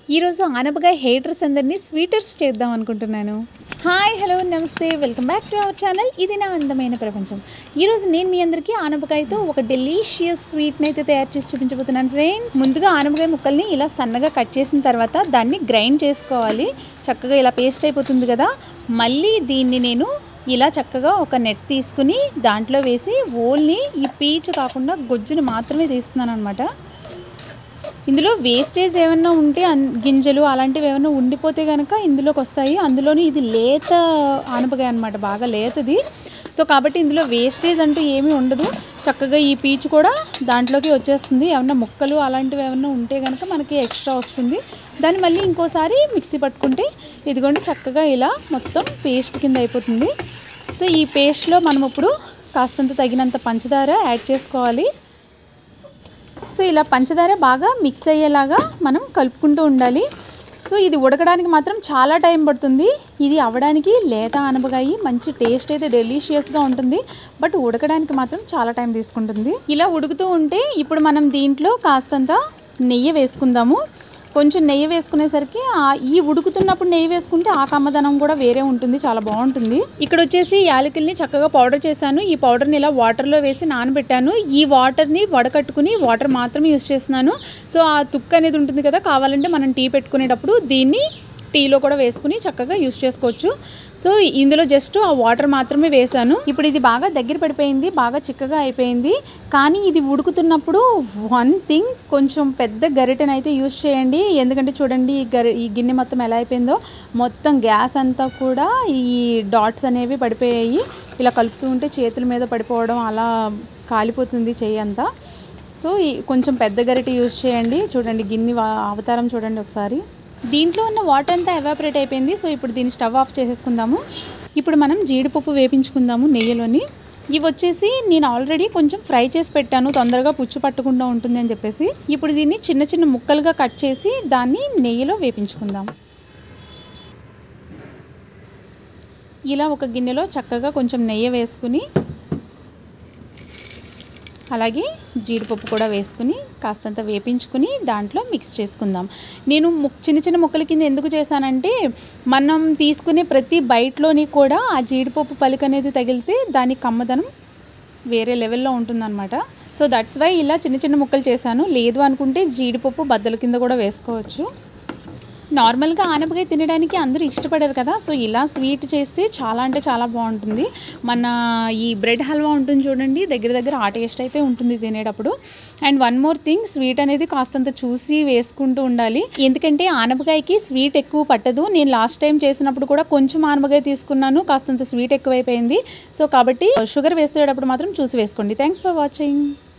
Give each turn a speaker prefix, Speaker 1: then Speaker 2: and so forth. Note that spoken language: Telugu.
Speaker 1: ఈరోజు ఆనపకాయ హేటర్స్ అందరినీ స్వీటర్స్ చేద్దాం అనుకుంటున్నాను హాయ్ హలో నమస్తే welcome back to our channel ఇది నా అందమైన ప్రపంచం ఈరోజు నేను మీ అందరికీ ఆనపకాయతో ఒక డెలీషియస్ స్వీట్ని అయితే తయారు చేసి చూపించబోతున్నాను ఫ్రెండ్స్ ముందుగా ఆనపకాయ ముక్కల్ని ఇలా సన్నగా కట్ చేసిన తర్వాత దాన్ని గ్రైండ్ చేసుకోవాలి చక్కగా ఇలా పేస్ట్ అయిపోతుంది కదా మళ్ళీ దీన్ని నేను ఇలా చక్కగా ఒక నెట్ తీసుకుని దాంట్లో వేసి ఓల్ని ఈ పీచు కాకుండా గొజ్జును మాత్రమే తీస్తున్నాను అనమాట ఇందులో వేస్టేజ్ ఏమన్నా ఉంటే అన్- గింజలు అలాంటివి ఏమైనా ఉండిపోతే కనుక ఇందులోకి వస్తాయి అందులోని ఇది లేత ఆనపకాయ అనమాట బాగా లేతది సో కాబట్టి ఇందులో వేస్టేజ్ అంటూ ఏమీ ఉండదు చక్కగా ఈ పీచు కూడా దాంట్లోకి వచ్చేస్తుంది ఏమన్నా ముక్కలు అలాంటివి ఏమన్నా ఉంటే కనుక మనకి ఎక్స్ట్రా వస్తుంది దాన్ని మళ్ళీ ఇంకోసారి మిక్సీ పట్టుకుంటే ఇదిగోండి చక్కగా ఇలా మొత్తం పేస్ట్ కింద అయిపోతుంది సో ఈ పేస్ట్లో మనం ఇప్పుడు కాస్తంత తగినంత పంచదార యాడ్ చేసుకోవాలి సో ఇలా పంచదార బాగా మిక్స్ అయ్యేలాగా మనం కలుపుకుంటూ ఉండాలి సో ఇది ఉడకడానికి మాత్రం చాలా టైం పడుతుంది ఇది అవ్వడానికి లేత ఆనపకాయ మంచి టేస్ట్ అయితే డెలీషియస్గా ఉంటుంది బట్ ఉడకడానికి మాత్రం చాలా టైం తీసుకుంటుంది ఇలా ఉడుకుతూ ఉంటే ఇప్పుడు మనం దీంట్లో కాస్తంత నెయ్యి వేసుకుందాము కొంచెం నెయ్యి వేసుకునేసరికి ఆ ఈ ఉడుకుతున్నప్పుడు నెయ్యి వేసుకుంటే ఆ కమ్మదనం కూడా వేరే ఉంటుంది చాలా బాగుంటుంది ఇక్కడ వచ్చేసి యాలకుల్ని చక్కగా పౌడర్ చేశాను ఈ పౌడర్ని ఇలా వాటర్లో వేసి నానబెట్టాను ఈ వాటర్ని వడకట్టుకుని వాటర్ మాత్రమే యూస్ చేస్తున్నాను సో ఆ తుక్క అనేది ఉంటుంది కదా కావాలంటే మనం టీ పెట్టుకునేటప్పుడు దీన్ని టీలో కూడా వేసుకుని చక్కగా యూస్ చేసుకోవచ్చు సో ఇందులో జస్ట్ ఆ వాటర్ మాత్రమే వేసాను ఇప్పుడు ఇది బాగా దగ్గర పడిపోయింది బాగా చిక్కగా అయిపోయింది కానీ ఇది ఉడుకుతున్నప్పుడు వన్ థింగ్ కొంచెం పెద్ద గరిటెని అయితే యూస్ చేయండి ఎందుకంటే చూడండి ఈ గరి ఈ గిన్నె మొత్తం ఎలా అయిపోయిందో మొత్తం గ్యాస్ అంతా కూడా ఈ డాట్స్ అనేవి పడిపోయాయి ఇలా కలుపుతూ ఉంటే చేతుల మీద పడిపోవడం అలా కాలిపోతుంది చెయ్యి అంతా సో ఈ కొంచెం పెద్ద గరిటె యూస్ చేయండి చూడండి గిన్నె వా- అవతారం చూడండి ఒకసారి దీంట్లో ఉన్న వాటర్ అంతా ఎవాపరేట్ అయిపోయింది సో ఇప్పుడు దీన్ని స్టవ్ ఆఫ్ చేసేసుకుందాము ఇప్పుడు మనం జీడిపప్పు వేపించుకుందాము నెయ్యిలోని ఇవి వచ్చేసి నేను ఆల్రెడీ కొంచెం ఫ్రై చేసి పెట్టాను తొందరగా పుచ్చు పట్టకుండా ఉంటుంది అని చెప్పేసి ఇప్పుడు దీన్ని చిన్న చిన్న ముక్కలుగా కట్ చేసి దాన్ని నెయ్యిలో వేపించుకుందాం ఇలా ఒక గిన్నెలో చక్కగా కొంచెం నెయ్యి వేసుకుని అలాగే జీడిపప్పు కూడా వేసుకుని కాస్తంత వేపించుకుని దాంట్లో మిక్స్ చేసుకుందాం నేను ముక్ చిన్న చిన్న ముక్కల కింద ఎందుకు చేశానంటే మనం తీసుకునే ప్రతి బయటలోని కూడా ఆ జీడిపప్పు పలుకు అనేది తగిలితే దాని కమ్మదనం వేరే లెవెల్లో ఉంటుందన్నమాట సో దట్స్ వై ఇలా చిన్న చిన్న ముక్కలు చేశాను లేదు అనుకుంటే జీడిపప్పు బద్దల కింద కూడా వేసుకోవచ్చు నార్మల్గా ఆనపకాయ తినడానికి అందరూ ఇష్టపడరు కదా సో ఇలా స్వీట్ చేస్తే చాలా అంటే చాలా బాగుంటుంది మన ఈ బ్రెడ్ హల్వా ఉంటుంది చూడండి దగ్గర దగ్గర ఆ టేస్ట్ అయితే ఉంటుంది తినేటప్పుడు and one more thing sweet అనేది కాస్తంత చూసి వేసుకుంటూ ఉండాలి ఎందుకంటే ఆనపకాయకి స్వీట్ ఎక్కువ పట్టదు నేను లాస్ట్ టైం చేసినప్పుడు కూడా కొంచెం ఆనపకాయ తీసుకున్నాను కాస్తంత స్వీట్ ఎక్కువైపోయింది సో కాబట్టి షుగర్ వేసేటప్పుడు మాత్రం చూసి వేసుకోండి థ్యాంక్స్ ఫర్ వాచింగ్